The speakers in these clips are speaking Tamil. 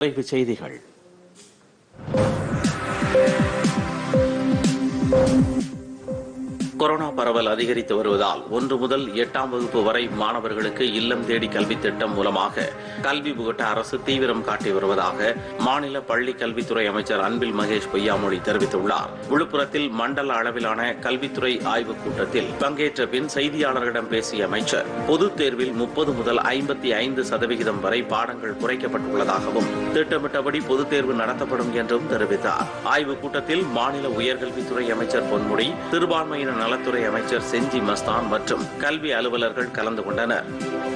விரைவுச் செய்திகள் கொரோனா பரவல் அதிகரித்து வருவதால் ஒன்று முதல் எட்டாம் வகுப்பு வரை மாணவர்களுக்கு இல்லம் தேடி கல்வி திட்டம் மூலமாக கல்வி புகட்ட அரசு தீவிரம் காட்டி வருவதாக மாநில பள்ளி கல்வித்துறை அமைச்சர் அன்பில் மகேஷ் பொய்யாமொழி தெரிவித்துள்ளார் விழுப்புரத்தில் மண்டல அளவிலான கல்வித்துறை ஆய்வுக் கூட்டத்தில் பங்கேற்ற பின் செய்தியாளர்களிடம் பேசிய அமைச்சர் பொதுத் தேர்வில் முப்பது முதல் ஐம்பத்தி ஐந்து சதவிகிதம் வரை பாடங்கள் குறைக்கப்பட்டுள்ளதாகவும் திட்டமிட்டபடி பொதுத் தேர்வு நடத்தப்படும் என்றும் தெரிவித்தார் ஆய்வுக் கூட்டத்தில் மாநில உயர்கல்வித்துறை அமைச்சர் பொன்முடி சிறுபான்மையினர் நலத்துறை அமைச்சர் செஞ்சி மஸ்தான் மற்றும் கல்வி அலுவலர்கள் கலந்து கொண்டனர்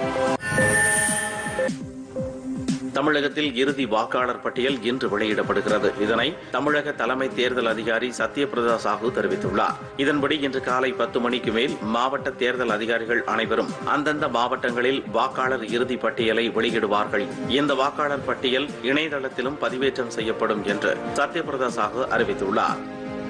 தமிழகத்தில் இறுதி வாக்காளர் பட்டியல் இன்று வெளியிடப்படுகிறது இதனை தமிழக தலைமை தேர்தல் அதிகாரி சத்யபிரதா சாஹூ தெரிவித்துள்ளார் இதன்படி இன்று காலை பத்து மணிக்கு மேல் மாவட்ட தேர்தல் அதிகாரிகள் அனைவரும் அந்தந்த மாவட்டங்களில் வாக்காளர் இறுதி பட்டியலை வெளியிடுவார்கள் இந்த வாக்காளர் பட்டியல் இணையதளத்திலும் பதிவேற்றம் செய்யப்படும் என்று சத்யபிரதா சாஹூ அறிவித்துள்ளார்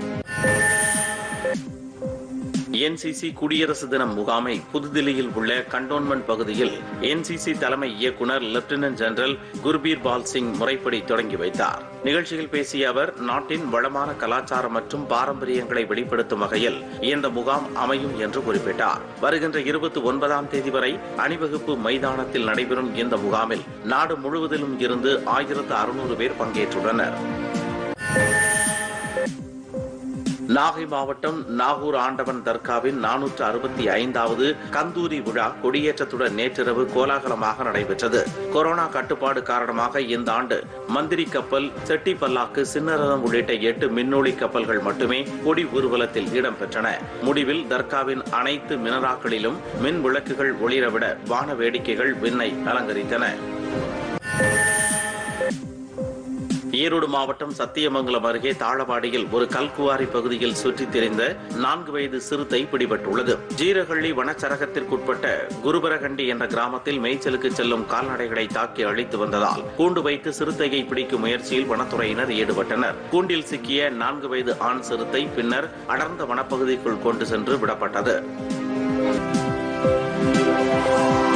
என்சிசி குடியரசு தினம் முகாமை புதுதில்லியில் உள்ள கண்டோன்மெண்ட் பகுதியில் என்சிசி தலைமை இயக்குநர் லெப்டினன்ட் ஜெனரல் குர்பீர் பால் சிங் முறைப்படி தொடங்கி வைத்தார் நிகழ்ச்சியில் பேசிய அவர் நாட்டின் வளமான கலாச்சாரம் மற்றும் பாரம்பரியங்களை வெளிப்படுத்தும் வகையில் இந்த முகாம் அமையும் என்று குறிப்பிட்டார் வருகின்ற இருபத்தி ஒன்பதாம் தேதி வரை அணிவகுப்பு மைதானத்தில் நடைபெறும் இந்த முகாமில் நாடு முழுவதிலும் இருந்து ஆயிரத்து அறுநூறு பேர் பங்கேற்றுள்ளனர் நாகை மாவட்டம் நாகூர் ஆண்டவன் தர்காவின் நானூற்று அறுபத்தி ஐந்தாவது கந்தூரி விழா கொடியேற்றத்துடன் நேற்றிரவு கோலாகலமாக நடைபெற்றது கொரோனா கட்டுப்பாடு காரணமாக இந்த ஆண்டு மந்திரி கப்பல் செட்டி பல்லாக்கு சின்னரதம் உள்ளிட்ட எட்டு மின்னொளி கப்பல்கள் மட்டுமே கொடி ஊர்வலத்தில் இடம்பெற்றன முடிவில் தர்காவின் அனைத்து மினராக்களிலும் மின் விளக்குகள் ஒளிரவிட வான வேடிக்கைகள் விண்ணை அலங்கரித்தன ஈரோடு மாவட்டம் சத்தியமங்கலம் அருகே தாளவாடியில் ஒரு கல்குவாரி பகுதியில் சுற்றித் திரிந்த நான்கு வயது சிறுத்தை பிடிபட்டுள்ளது ஜீரகள்ளி வனச்சரகத்திற்குட்பட்ட குருபரகண்டி என்ற கிராமத்தில் மேய்ச்சலுக்கு செல்லும் கால்நடைகளை தாக்கி அழித்து வந்ததால் கூண்டு வைத்து சிறுத்தையை பிடிக்கும் முயற்சியில் வனத்துறையினர் ஈடுபட்டனர் கூண்டில் சிக்கிய நான்கு வயது ஆண் சிறுத்தை பின்னர் அடர்ந்த வனப்பகுதிக்குள் கொண்டு சென்று விடப்பட்டது